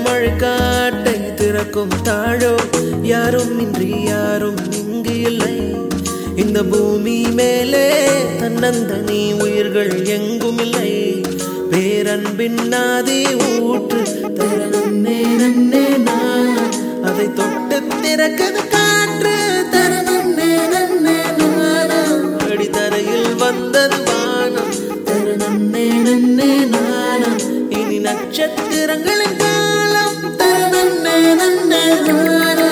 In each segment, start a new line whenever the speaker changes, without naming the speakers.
மழை காட்டை திறக்கும் தாழோ யாரும் இன்றி யாரும் இங்கு இல்லை இந்த பூமி மேலே தன்னந்தனி உயிர்கள் எங்கும் இல்லை பேரன்பின் நாதி ஊற்று தரணே நன்னே நான் அதை தொட்டு திறக்குது காற்று தரணே நன்னே நானா அடித்தரையில் வந்தது வானம் தரணே நன்னே நானா இனி நட்சத்திரங்களின் காலம் தரணே நன்னே நானா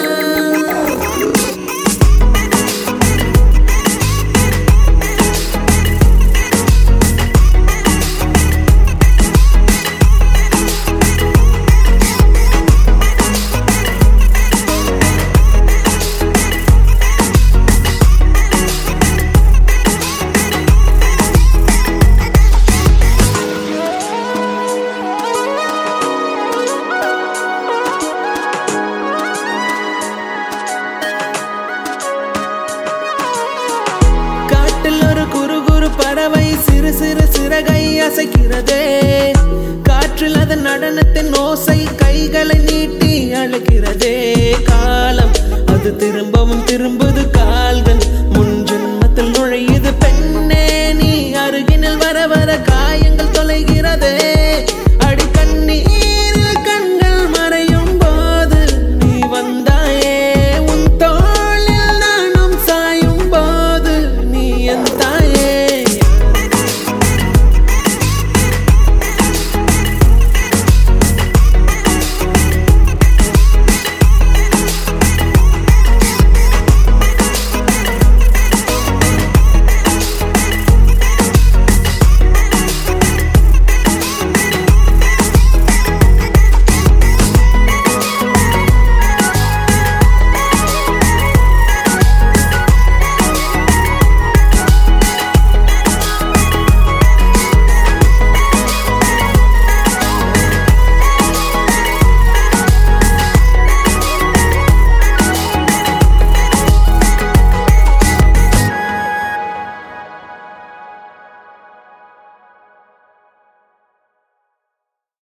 காட்டில் ஒரு குறு குறு பறவை சிறு சிறு சிறகை அசைக்கிறதே காற்றில் அதன் நடனத்தின் ஓசை